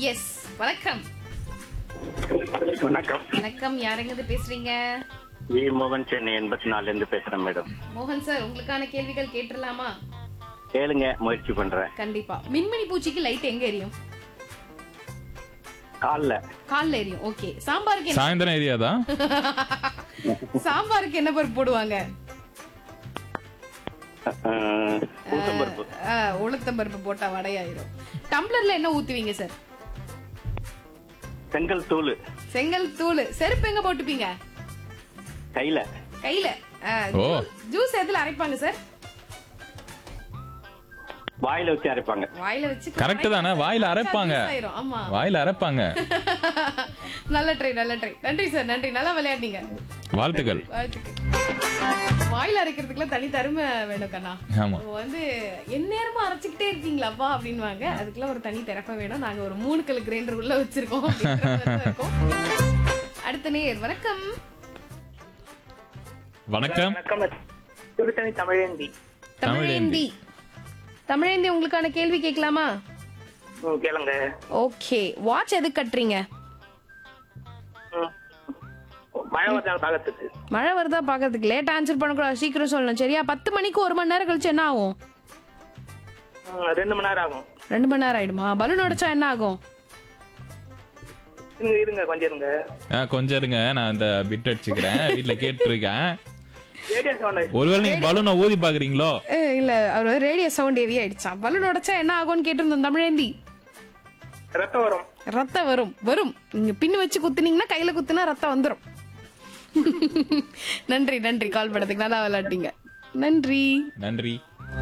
S வணக்கம் வணக்கம் வணக்கம் யாரெங்கிருந்து பேசுறீங்க வி மோகன் சென்னை எண்பத்தி நாலுல இருந்து பேசுறேன் மேடம் மோகன் சார் உங்களுக்கான கேள்விகள் கேட்டுடலாமா கேளுங்க முயற்சி பண்றேன் கண்டிப்பா மின்மினி பூச்சிக்கு லைட் எங்க எரியும் கால்ல கால்ல எரியும் ஓகே சாம்பாருக்கு என்ன சாயந்தரம் ஏரியாதா சாம்பாருக்கு என்ன பருப்பு போடுவாங்க அஹ், உளுத்தம்பருப்பு ஆ, உளுத்தம் பருப்பு போட்டா வடையாயிரும் டம்ளர்ல என்ன ஊத்துவீங்க சார் செங்கல் தூள் செங்கல் தூள் செருப்பு எங்க போட்டுப்பீங்க கையில கையில ஆ, ஓ. ஜூஸ் எதுல அரைப்பாங்க சார் வாயில வச்சு அரைப்பாங்க வாயில வச்சு கரெக்ட் தானே வாயில அரைப்பாங்க juice ஆயிரும். ஆமா வாயில அரைப்பாங்க நல்ல ட்ரை நல்ல ட்ரை நன்றி சார் நன்றி நல்லா விளையாடுனீங்க வாழ்த்துக்கள் வாழ்த்துக்கள். வாயில அரைக்கிறதுக்குலாம் தனி தருமை வேணும் கண்ணா ஆமா இப்போ வந்து எந்நேரமும் அரைச்சுக்கிட்டே இருக்கீங்களாப்பா அப்படின்வாங்க அதுக்கெல்லாம் ஒரு தனி திறமை வேணும் நாங்க ஒரு மூணு கல் கிரைண்டர் உள்ள வச்சிருக்கோம் அப்படின்ற மாதிரி தான் இருக்கோம். அடுத்த நேர் வணக்கம் வணக்கம் வணக்கம் திருத்தணி தமிழேந்தி தமிழேந்தி தமிழேந்தி உங்களுக்கான கேள்வி கேட்கலாமா ம், கேளுங்க ஓகே வாட்ச் எதுக்கு கட்டுறீங்க ம். மழை வந்தால் பாகத்துக்கு மழை வருதா பாக்கிறதுக்கு லேட் ஆன்சர் பண்ணக்கூடாது சீக்கிரம் சொல்லணும் சரியா பத்து மணிக்கு ஒரு மணி நேரம் கழிச்சு என்ன ஆகும் ம், ரெண்டு மணி நேரம் ஆகும் ரெண்டு மணி நேரம் ஆயிடுமா பலூன் உடைச்சா என்ன ஆகும் இருங்க இருங்க கொஞ்சம் இருங்க ஆ, கொஞ்சம் இருங்க நான் இந்த பிட் அடிச்சுக்கிறேன் வீட்டுல கேட்டுருக்கேன் ரேடியோ சவுண்ட் ஒருவேளை நீங்க பலூனை ஊதி பாக்குறீங்களோ ஏ, இல்ல அவர் ரேடியோ சவுண்ட் ஹெவி ஆயிடுச்சா பலூன் உடைச்சா என்ன ஆகும்னு கேட்டிருந்தோம் தமிழேந்தி ரத்தம் வரும் ரத்தம் வரும் வரும் நீங்க பின்னு வச்சு குத்துனீங்கன்னா கையில குத்துனா ரத்தம் வந்துரும் நன்றி நன்றி கால் பண்ணதுக்கு நல்லா விளையாட்டீங்க நன்றி நன்றி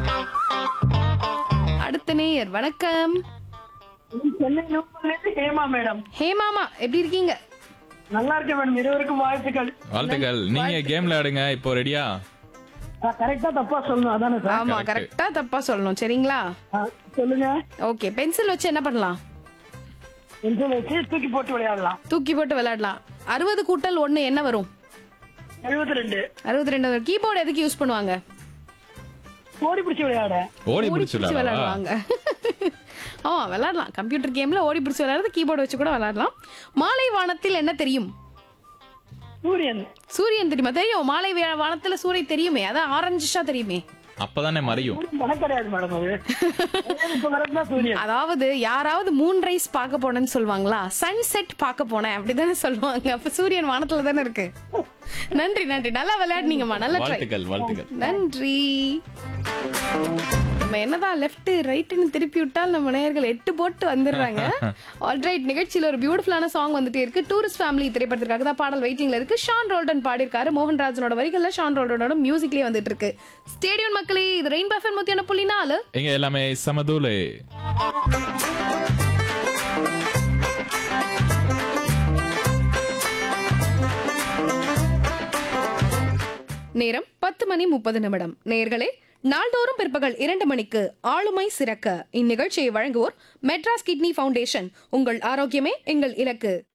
அடுத்த நேயர் வணக்கம் சென்னை நூம்பல்லேருந்து ஹேமா மேடம் ஹேமாமா எப்படி இருக்கீங்க நல்லா இருக்கேன் மேடம் இருவருக்கும் வாழ்த்துக்கள் வாழ்த்துக்கள் நீங்க கேம்ல ஆடுங்க இப்போ ரெடியா கரெக்டா தப்பா சொல்லணும் அதானே சார் ஆமா Correct. கரெக்டா தப்பா சொல்லணும் சரிங்களா ஆ, சொல்லுங்க ஓகே பென்சில் வச்சு என்ன பண்ணலாம் பென்சில் வச்சு தூக்கி போட்டு விளையாடலாம் தூக்கி போட்டு விளையாடலாம் அறுபது கூட்டல் ஒண்ணு என்ன வரும் எழுபத்தி ரெண்டு அறுபத்தி ரெண்டு கீபோர்டு எதுக்கு யூஸ் பண்ணுவாங்க ஓடி பிடிச்சி விளையாட ஓடி ஓடி பிடிச்சு பிடிச்சு விளையாடுவாங்க ஆமா விளையாடலாம் கம்ப்யூட்டர் கேம்ல ஓடி பிடிச்சு விளையாடுறது கீபோர்டு வச்சு கூட விளையாடலாம் மாலை வானத்தில் என்ன தெரியும் சூரியன் சூரியன் தெரியுமா தெரியும் மாலை வே- வானத்துல சூரியன் தெரியுமே அதான் ஆரஞ்சிஷா தெரியுமே அப்பதானே மறையும் சூரியன் பணம் கிடையாது மேடம் அது இப்ப வரதுதான் சூரியன் அதாவது யாராவது மூன் ரைஸ் பார்க்க போனேன்னு சொல்லுவாங்களா சன்செட் பார்க்க போனேன் அப்படிதானே சொல்லுவாங்க அப்ப சூரியன் வானத்துல தானே இருக்கு நன்றி நன்றி நல்லா விளையாடுனீங்கம்மா நல்ல ட்ரை வாழ்த்துக்கள் வாழ்த்துக்கள் நன்றி நம்ம என்னதான் லெஃப்ட் ரைட்னு திருப்பி விட்டால் நம்ம நேயர்கள் எட்டு போட்டு வந்துடுறாங்க ஆல்ரைட் நிகழ்ச்சியில ஒரு பியூட்டிஃபுல்லான சாங் வந்துட்டே இருக்கு டூரிஸ்ட் ஃபேமிலி திரைப்படத்திற்காக தான் பாடல் வெயிட்டிங்ல இருக்கு ஷான் ரோல்டன் பாடியிருக்காரு மோகன்ராஜனோட வரிகள்ல ஷான் ரோல்டனோட மியூசிக்லயே வந்துட்டு இருக்கு ஸ்டேடியம் மக்களே இது ரெயின் பஃபன் முத்தியான புள்ளி நாலு எங்க எல்லாமே சமதூளு நேரம் பத்து மணி முப்பது நிமிடம் நேர்களே நாள்தோறும் பிற்பகல் இரண்டு மணிக்கு ஆளுமை சிறக்க இந்நிகழ்ச்சியை வழங்குவோர் மெட்ராஸ் கிட்னி ஃபவுண்டேஷன் உங்கள் ஆரோக்கியமே எங்கள் இலக்கு